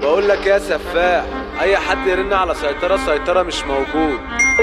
بقول لك يا سفاح اي حد يرن على سيطرة سيطرة مش موجود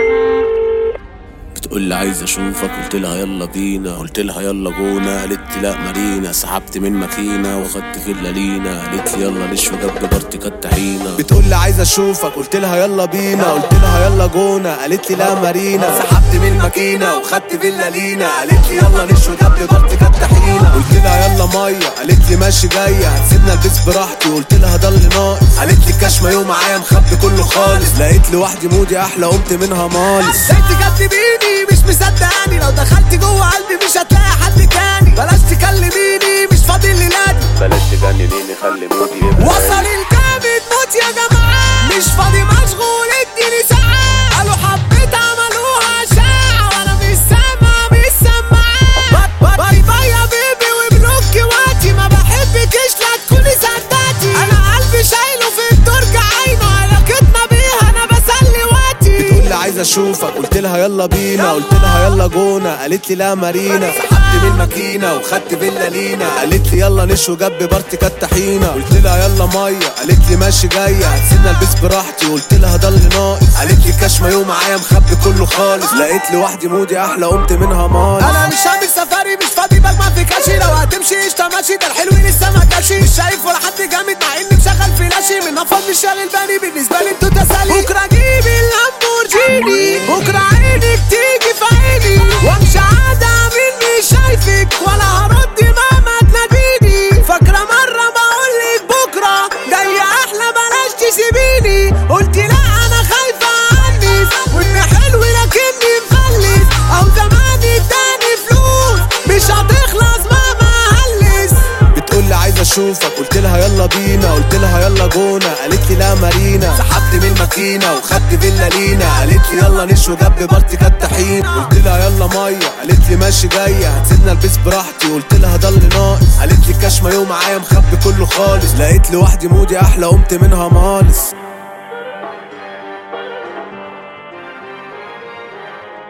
بتقول لي عايز اشوفك قلت لها يلا بينا قلت لها يلا جونا قالت لي لا مارينا سحبت من ماكينه واخدت فيلا لينا قالت لي يلا نشوي جنب بارتي كانت طحينه بتقول لي عايز اشوفك قلت لها يلا بينا قلت لها يلا جونا قالت لي لا مارينا سحبت من الماكينه وخدت فيلا لينا قالت لي يلا نشوي جنب بارتي كانت طحينه قلت لها يلا ميه قالت لي ماشي جايه هتسيبنا البس براحتي قلت لها ده اللي ناقص قالت لي الكاش ما يوم معايا مخبي كله خالص لقيت لوحدي مودي احلى قمت منها مالص انت كدبيني مش مصدقاني لو دخلت جوه قلبي مش هتلاقي حد تاني بلاش تكلميني مش فاضي اللي نادي بلاش تجننيني خلي مودي يبقى وصل الجامد موت يا جماعة مش فاضي مشغول اديني ساعة قالوا حبيت عملوها شاعة وانا مش سامع مش سامعة باي باي يا بيبي وبلوك واتي ما بحبكش لا تكوني صدقتي انا قلبي شايله في الدرج عينه علاقتنا بيها انا بسلي وقتي بتقول لي عايز اشوفك قلت لها يلا بينا قلت لها يلا جونا قالت لي لا مارينا سحبت من الماكينه وخدت فيلا لينا قالت لي يلا نشوي جنب بارتي كانت طحينه قلت لها يلا ميه قالت لي ماشي جايه هتسيبنا البس براحتي قلت لها ده اللي ناقص قالت لي كاش ما يوم معايا مخبي كله خالص لقيت لوحدي مودي احلى قمت منها مالص انا مش هعمل سفاري مش فاضي بجمع في كاشي لو هتمشي قشطه ماشي ده الحلو لسه ما جاشي مش شايف ولا حد جامد مع اني مشغل فلاشي من نفض مش شاغل بالي بالنسبه لي انتوا تسالي بكره اجيب اللامبورجيني بكره عينك تيجي في عيني وامشي عادة مني شايفك ولا هرد مهما تناديني فاكره مره بقولك بكره جايه احلى بلاش تسيبيني قلت لا انا خايفه عنك وان حلو لكني مفلس او زمان اداني فلوس مش هتخلص مهما هلس بتقول لي عايز اشوفك قلت لها يلا بينا قلت لها يلا جونا قالت لي لا مارينا سحبت من الماكينه وخدت فيلا لينا قالت لي يلا نشوي جنب بارتي كانت طحينه قلت لها يلا ميه قالت لي ماشي جايه هتسيبنا البس براحتي قلت لها ده اللي ناقص قالت لي الكاش ما يوم معايا مخبي كله خالص لقيت لوحدي مودي احلى قمت منها مالص